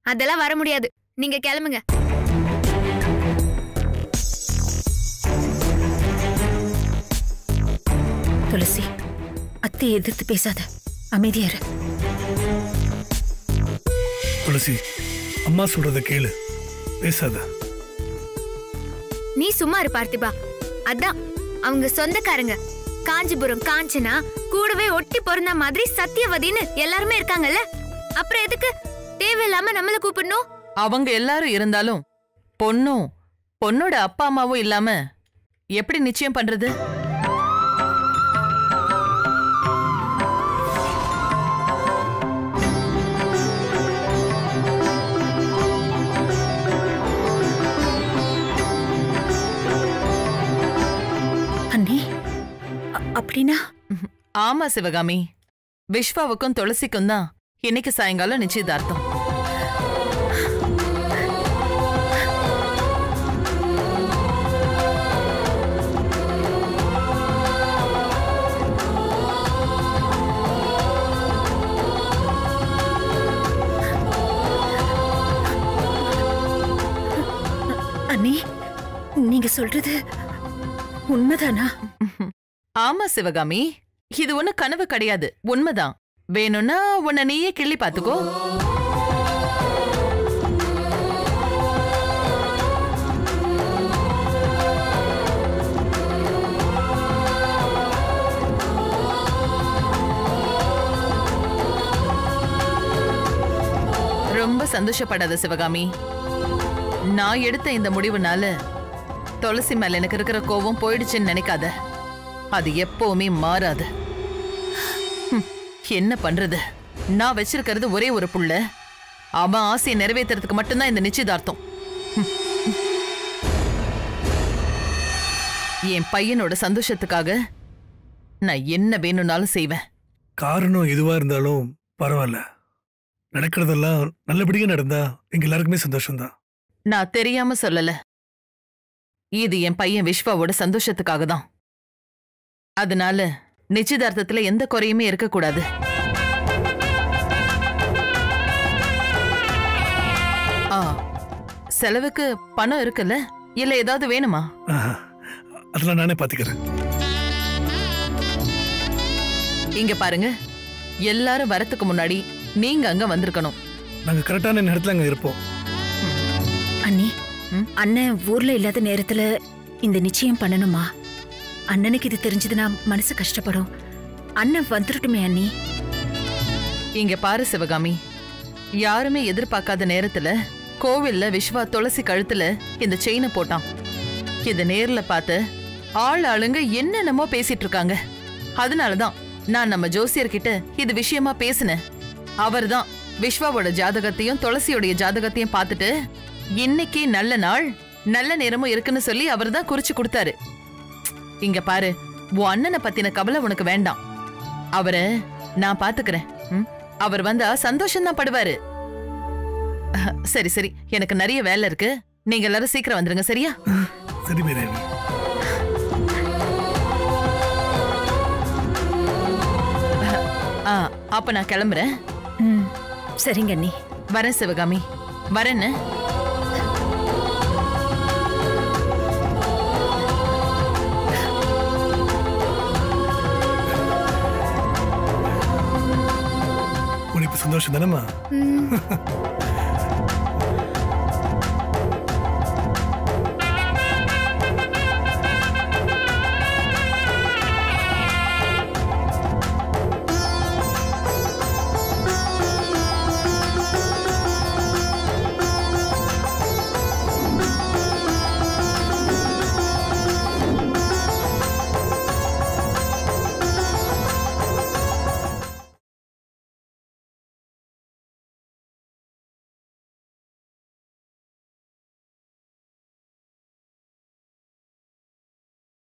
அதெல்லாம் வர முடியாது நீங்க கிளம்புங்க துளசி அத்தையை எதிர்த்து பேசாத அமைதியா இரு துளசி அம்மா சொல்றத கேளு பேசாத நீ சும்மா இரு பார்த்திபா அதான் அவங்க சொந்தக்காரங்க காஞ்சிபுரம் காஞ்சனா கூடவே ஒட்டி பொருந்த மாதிரி சத்தியவதின்னு எல்லாருமே இருக்காங்கல்ல அப்புறம் எதுக்கு தேவையில்லாம நம்மள கூப்பிடணும் அவங்க எல்லாரும் இருந்தாலும் பொண்ணும் பொண்ணோட அப்பா அம்மாவும் இல்லாம எப்படி நிச்சயம் பண்றது அண்ணி அ- அப்படின்னா ஆமா சிவகாமி விஸ்வாவுக்கும் துளசிக்கும் தான் இன்னைக்கு சாயங்காலம் நிச்சயதார்த்தம் அண்ணி நீங்க சொல்றது உண்மைதானா ஆமா சிவகாமி இது ஒண்ணு கனவு கிடையாது உண்மைதான் வேணும்னா உன்னை நீயே கிள்ளி பாத்துக்கோ ரொம்ப சந்தோஷப்படாத சிவகாமி நான் எடுத்த இந்த முடிவுனால துளசி மேல எனக்கு இருக்கிற கோவம் போயிடுச்சுன்னு நினைக்காத அது எப்பவுமே மாறாது ஹம், என்ன பண்றது நான் வச்சிருக்கிறது ஒரே ஒரு புள்ள அவன் ஆசையை நிறைவேத்துறதுக்கு மட்டும்தான் இந்த நிச்சயதார்த்தம் ஹம். என் பையனோட சந்தோஷத்துக்காக நான் என்ன வேணும்னாலும் செய்வேன் காரணம் எதுவா இருந்தாலும் பரவாயில்ல நடக்கிறதெல்லாம் நல்லபடியா நடந்தா எங்க எல்லாருக்குமே சந்தோஷம்தான் நான் தெரியாம சொல்லல இது என் பையன் விஸ்வாவோட சந்தோஷத்துக்காக தான் அதனால நிச்சயதார்த்தத்துல எந்த குறையுமே இருக்கக்கூடாது ஆ செலவுக்கு பணம் இருக்குல்ல இல்ல ஏதாவது வேணுமா ஆஹா, அதெல்லாம் நானே பாத்துக்கிறேன் இங்க பாருங்க எல்லாரும் வரத்துக்கு முன்னாடி நீங்க அங்க வந்திருக்கணும் நாங்க கரெக்டான நேரத்துல அங்க இருப்போம் அண்ணி ம்? அண்ணன் ஊர்ல இல்லாத நேரத்துல இந்த நிச்சயம் பண்ணணுமா அண்ணனுக்கு இது தெரிஞ்சதுன்னா மனசு கஷ்டப்படும் அண்ணன் வந்துடட்டுமே அண்ணி இங்க பாரு சிவகாமி யாருமே எதிர்பார்க்காத நேரத்துல கோவில்ல விஸ்வா துளசி கழுத்துல இந்த செயினை போட்டான் இத நேர்ல பார்த்து ஆள் ஆளுங்க என்னென்னமோ பேசிட்டு இருக்காங்க அதனாலதான் நான் நம்ம ஜோசியர்கிட்ட இது விஷயமா பேசினேன் அவர்தான் விஸ்வாவோட ஜாதகத்தையும் துளசியோடைய ஜாதகத்தையும் பார்த்துட்டு இன்னைக்கு நல்ல நாள் நல்ல நேரமும் இருக்குன்னு சொல்லி அவர்தான் குறிச்சு கொடுத்தாரு இங்க பாரு உன் அண்ணனை பத்தின கவலை உனக்கு வேண்டாம் அவரை நான் பாத்துக்கிறேன் ம்? அவர் வந்தா சந்தோஷம் தான் படுவாரு அஹ், சரி சரி எனக்கு நிறைய வேலை இருக்கு நீங்க எல்லாரும் சீக்கிரம் வந்துருங்க சரியா சரி மீரேவி ஆ அப்ப நான் கிளம்புறேன் ம் சரிங்க அண்ணி வரேன் சிவகாமி வரேன்னு உனக்கு இப்ப சந்தோஷம் தானேம்மா ம்,